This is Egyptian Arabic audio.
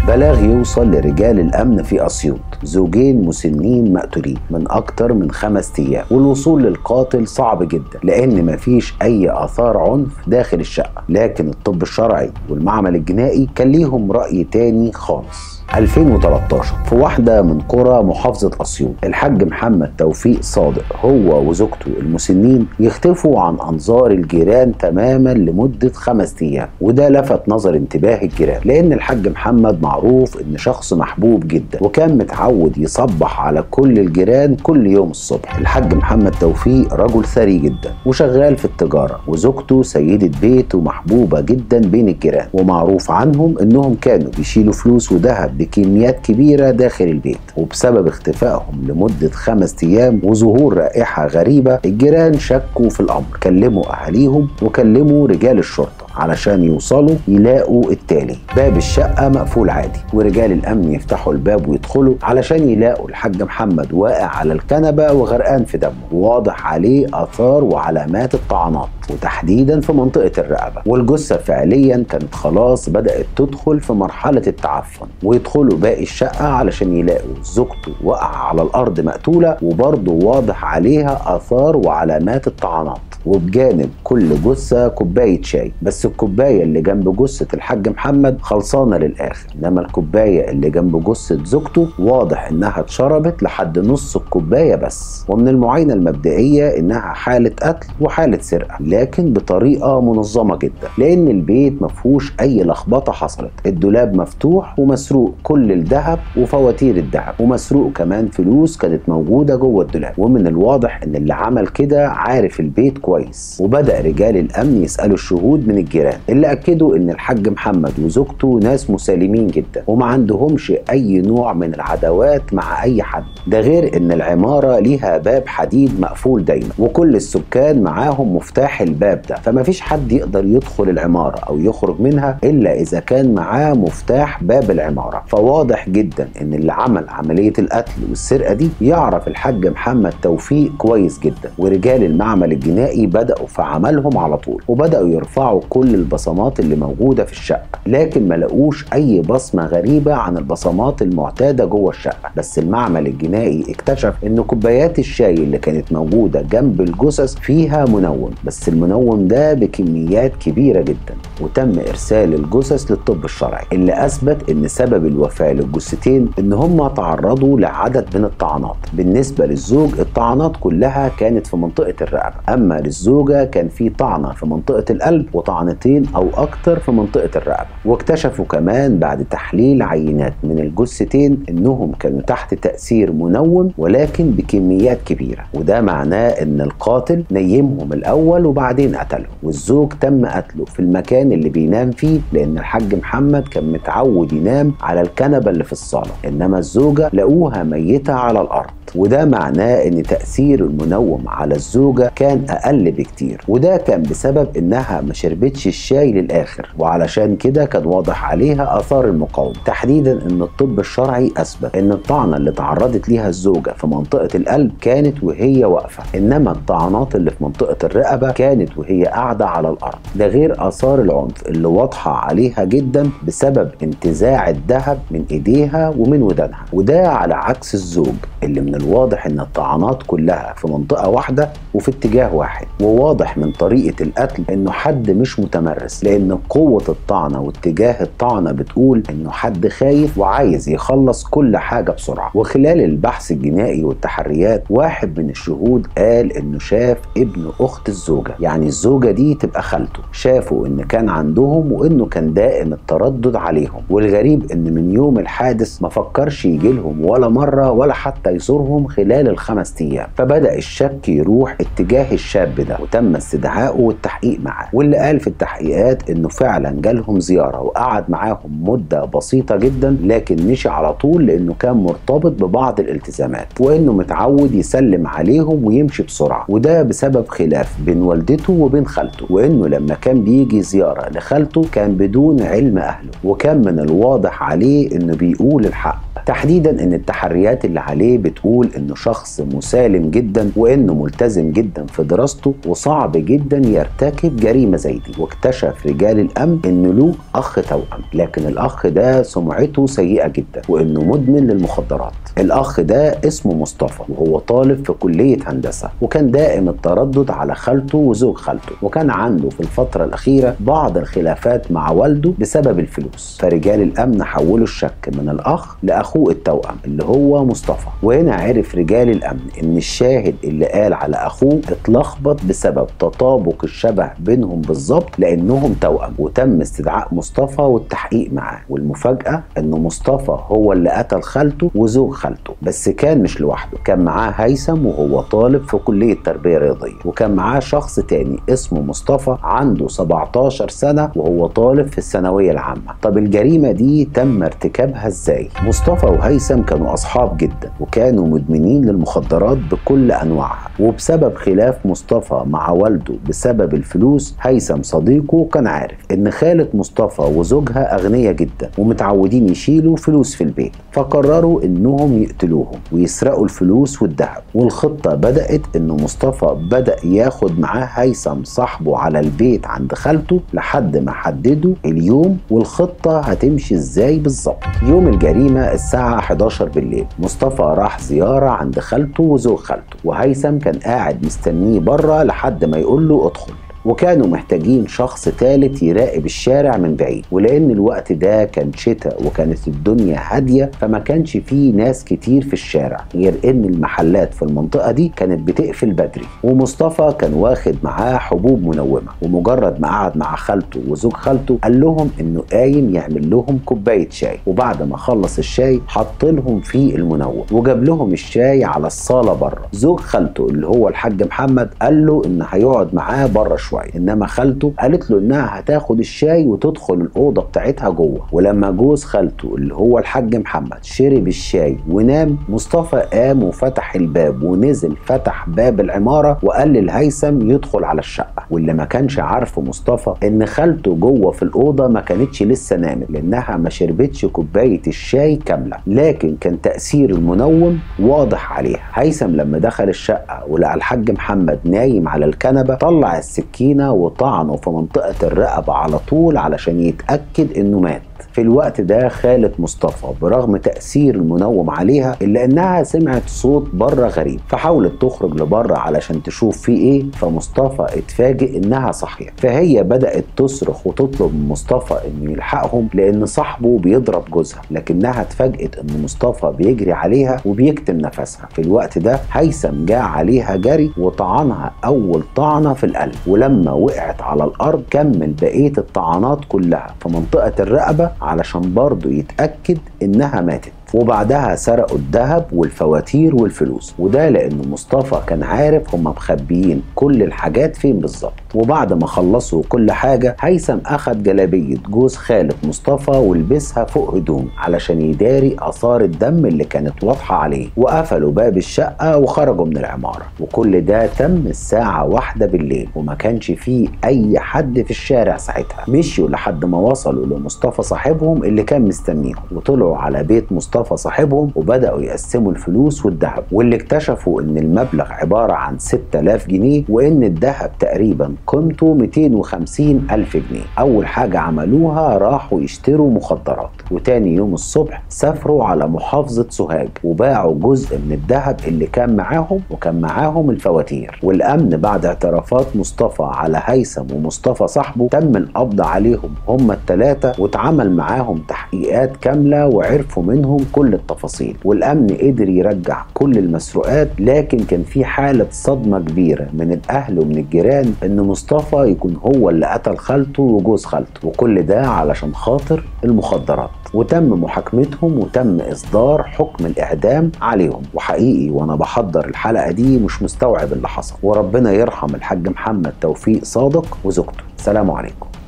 بلاغ يوصل لرجال الامن في اسيوط زوجين مسنين مقتولين من اكتر من خمس ايام والوصول للقاتل صعب جدا لان مفيش اي اثار عنف داخل الشقه لكن الطب الشرعي والمعمل الجنائي كان ليهم راي تاني خالص 2013 في واحدة من قرى محافظة أسيوط الحاج محمد توفيق صادق هو وزوجته المسنين يختفوا عن أنظار الجيران تماما لمدة خمس أيام وده لفت نظر انتباه الجيران لأن الحاج محمد معروف إن شخص محبوب جدا وكان متعود يصبح على كل الجيران كل يوم الصبح الحاج محمد توفيق رجل ثري جدا وشغال في التجارة وزوجته سيدة بيت ومحبوبة جدا بين الجيران ومعروف عنهم إنهم كانوا بيشيلوا فلوس وذهب بكميات كبيرة داخل البيت وبسبب اختفائهم لمدة خمس أيام وظهور رائحة غريبة الجيران شكوا في الأمر كلموا أهاليهم وكلموا رجال الشرطة علشان يوصلوا يلاقوا التالي باب الشقة مقفول عادي ورجال الأمن يفتحوا الباب ويدخلوا علشان يلاقوا الحاج محمد واقع على الكنبة وغرقان في دمه وواضح عليه آثار وعلامات الطعنات وتحديدا في منطقة الرقبة والجثة فعليا كانت خلاص بدأت تدخل في مرحلة التعفن ويدخلوا باقي الشقة علشان يلاقوا زوجته وقع على الأرض مقتولة وبرضه واضح عليها آثار وعلامات الطعنات وبجانب كل جثة كوباية شاي بس الكوباية اللي جنب جثة الحاج محمد خلصانة للآخر إنما الكوباية اللي جنب جثة زوجته واضح إنها اتشربت لحد نص الكوباية بس ومن المعاينة المبدئية إنها حالة قتل وحالة سرقة لكن بطريقة منظمة جدا لأن البيت مفهوش أي لخبطة حصلت الدولاب مفتوح ومسروق كل الذهب وفواتير الذهب ومسروق كمان فلوس كانت موجودة جوه الدولاب ومن الواضح إن اللي عمل كده عارف البيت كويس وبدأ رجال الأمن يسألوا الشهود من الجيران اللي أكدوا إن الحاج محمد وزوجته ناس مسالمين جدا وما عندهمش أي نوع من العداوات مع أي حد ده غير إن العمارة ليها باب حديد مقفول دايما وكل السكان معاهم مفتاح الباب ده فما فيش حد يقدر يدخل العمارة أو يخرج منها إلا إذا كان معاه مفتاح باب العمارة فواضح جدا إن اللي عمل عملية القتل والسرقة دي يعرف الحاج محمد توفيق كويس جدا ورجال المعمل الجنائي بدأوا في عملهم على طول وبدأوا يرفعوا كل البصمات اللي موجودة في الشقة لكن ما لقوش أي بصمة غريبة عن البصمات المعتادة جوه الشقة بس المعمل الجنائي اكتشف إن كوبايات الشاي اللي كانت موجودة جنب الجثث فيها منوم بس المنوم ده بكميات كبيرة جدا وتم إرسال الجثث للطب الشرعي اللي أثبت إن سبب الوفاة للجثتين إن هم تعرضوا لعدد من الطعنات بالنسبة للزوج الطعنات كلها كانت في منطقة الرقبة أما للزوجة كان في طعنة في منطقة القلب وطعنتين أو أكتر في منطقة الرقبة واكتشفوا كمان بعد تحليل عينات من الجثتين إنهم كانوا تحت تأثير منوم ولكن بكميات كبيرة وده معناه إن القاتل نيمهم الأول وبعدين قتلهم والزوج تم قتله في المكان اللي بينام فيه لأن الحاج محمد كان متعود ينام على الكنبة اللي في الصالة إنما الزوجة لقوها ميتة على الأرض وده معناه ان تاثير المنوم على الزوجه كان اقل بكتير وده كان بسبب انها ما شربتش الشاي للاخر وعلشان كده كان واضح عليها اثار المقاومه تحديدا ان الطب الشرعي اثبت ان الطعنه اللي تعرضت ليها الزوجه في منطقه القلب كانت وهي واقفه انما الطعنات اللي في منطقه الرقبه كانت وهي قاعده على الارض ده غير اثار العنف اللي واضحه عليها جدا بسبب انتزاع الذهب من ايديها ومن ودانها وده على عكس الزوج اللي من الواضح ان الطعنات كلها في منطقه واحده وفي اتجاه واحد وواضح من طريقه القتل انه حد مش متمرس لان قوه الطعنه واتجاه الطعنه بتقول انه حد خايف وعايز يخلص كل حاجه بسرعه وخلال البحث الجنائي والتحريات واحد من الشهود قال انه شاف ابن اخت الزوجه يعني الزوجه دي تبقى خالته شافوا ان كان عندهم وانه كان دائم التردد عليهم والغريب ان من يوم الحادث ما فكرش يجي لهم ولا مره ولا حتى يزورهم خلال الخمس ايام فبدا الشك يروح اتجاه الشاب ده وتم استدعائه والتحقيق معاه واللي قال في التحقيقات انه فعلا جالهم زياره وقعد معاهم مده بسيطه جدا لكن مشي على طول لانه كان مرتبط ببعض الالتزامات وانه متعود يسلم عليهم ويمشي بسرعه وده بسبب خلاف بين والدته وبين خالته وانه لما كان بيجي زياره لخالته كان بدون علم اهله وكان من الواضح عليه انه بيقول الحق تحديدا ان التحريات اللي عليه بتقول انه شخص مسالم جدا وانه ملتزم جدا في دراسته وصعب جدا يرتكب جريمه زي دي واكتشف رجال الامن ان له اخ توأم لكن الاخ ده سمعته سيئه جدا وانه مدمن للمخدرات الاخ ده اسمه مصطفى وهو طالب في كليه هندسه وكان دائم التردد على خالته وزوج خالته وكان عنده في الفتره الاخيره بعض الخلافات مع والده بسبب الفلوس فرجال الامن حولوا الشك من الاخ لاخوه التوأم اللي هو مصطفى وهنا عرف رجال الامن ان الشاهد اللي قال على اخوه اتلخبط بسبب تطابق الشبه بينهم بالظبط لانهم توأم وتم استدعاء مصطفى والتحقيق معاه والمفاجاه ان مصطفى هو اللي قتل خالته وزوج خالته بس كان مش لوحده كان معاه هيثم وهو طالب في كليه تربيه رياضيه وكان معاه شخص تاني اسمه مصطفى عنده 17 سنه وهو طالب في الثانويه العامه طب الجريمه دي تم ارتكابها ازاي مصطفى وهيثم كانوا اصحاب جدا وكانوا مدمنين للمخدرات بكل انواعها وبسبب خلاف مصطفى مع والده بسبب الفلوس هيثم صديقه كان عارف ان خالة مصطفى وزوجها اغنياء جدا ومتعودين يشيلوا فلوس في البيت فقرروا انهم يقتلوهم ويسرقوا الفلوس والذهب والخطة بدأت ان مصطفى بدأ ياخد معاه هيثم صاحبه على البيت عند خالته لحد ما حددوا اليوم والخطة هتمشي ازاي بالظبط يوم الجريمة الساعة 11 بالليل مصطفى راح زيارة عند خالته وزوج خالته وهيثم كان قاعد مستنيه بره لحد ما يقول له ادخل وكانوا محتاجين شخص ثالث يراقب الشارع من بعيد ولان الوقت ده كان شتاء وكانت الدنيا هاديه فما كانش فيه ناس كتير في الشارع غير ان المحلات في المنطقه دي كانت بتقفل بدري ومصطفى كان واخد معاه حبوب منومه ومجرد ما قعد مع خالته وزوج خالته قال لهم انه قايم يعمل لهم كوبايه شاي وبعد ما خلص الشاي حط لهم فيه المنوم وجاب لهم الشاي على الصاله بره زوج خالته اللي هو الحاج محمد قال له ان هيقعد معاه بره شويه انما خالته قالت له انها هتاخد الشاي وتدخل الاوضه بتاعتها جوه ولما جوز خالته اللي هو الحاج محمد شرب الشاي ونام مصطفى قام وفتح الباب ونزل فتح باب العماره وقال للهيثم يدخل على الشقه واللي ما كانش عارفه مصطفى ان خالته جوه في الاوضه ما كانتش لسه نامت لانها ما شربتش كوبايه الشاي كامله لكن كان تاثير المنوم واضح عليها هيثم لما دخل الشقه ولقى الحاج محمد نايم على الكنبه طلع السكينه وطعنه في منطقه الرقبه على طول علشان يتاكد انه مات في الوقت ده خالة مصطفى برغم تأثير المنوم عليها إلا إنها سمعت صوت بره غريب فحاولت تخرج لبره علشان تشوف فيه إيه فمصطفى اتفاجئ إنها صاحية فهي بدأت تصرخ وتطلب من مصطفى إنه يلحقهم لأن صاحبه بيضرب جوزها لكنها اتفاجئت إن مصطفى بيجري عليها وبيكتم نفسها في الوقت ده هيثم جاء عليها جري وطعنها أول طعنة في القلب ولما وقعت على الأرض كمل بقية الطعنات كلها في منطقة الرقبة علشان برضه يتأكد إنها ماتت وبعدها سرقوا الذهب والفواتير والفلوس وده لأن مصطفى كان عارف هم مخبيين كل الحاجات فين بالظبط وبعد ما خلصوا كل حاجة هيثم أخد جلابية جوز خالة مصطفى ولبسها فوق هدوم علشان يداري آثار الدم اللي كانت واضحة عليه وقفلوا باب الشقة وخرجوا من العمارة وكل ده تم الساعة واحدة بالليل وما كانش فيه أي حد في الشارع ساعتها مشيوا لحد ما وصلوا لمصطفى صاحبهم اللي كان مستنيهم وطلعوا على بيت مصطفى صاحبهم وبدأوا يقسموا الفلوس والذهب واللي اكتشفوا ان المبلغ عبارة عن 6000 جنيه وان الذهب تقريبا قيمته 250 ألف جنيه أول حاجة عملوها راحوا يشتروا مخدرات وتاني يوم الصبح سافروا على محافظة سوهاج وباعوا جزء من الذهب اللي كان معاهم وكان معاهم الفواتير والأمن بعد اعترافات مصطفى على هيثم ومصطفى صاحبه تم القبض عليهم هما التلاتة واتعمل معاهم تحقيقات كاملة وعرفوا منهم كل التفاصيل والأمن قدر يرجع كل المسروقات لكن كان في حالة صدمة كبيرة من الأهل ومن الجيران إن مصطفى يكون هو اللي قتل خالته وجوز خالته وكل ده علشان خاطر المخدرات وتم محاكمتهم وتم إصدار حكم الإعدام عليهم وحقيقي وأنا بحضر الحلقة دي مش مستوعب اللي حصل وربنا يرحم الحاج محمد توفيق صادق وزوجته سلام عليكم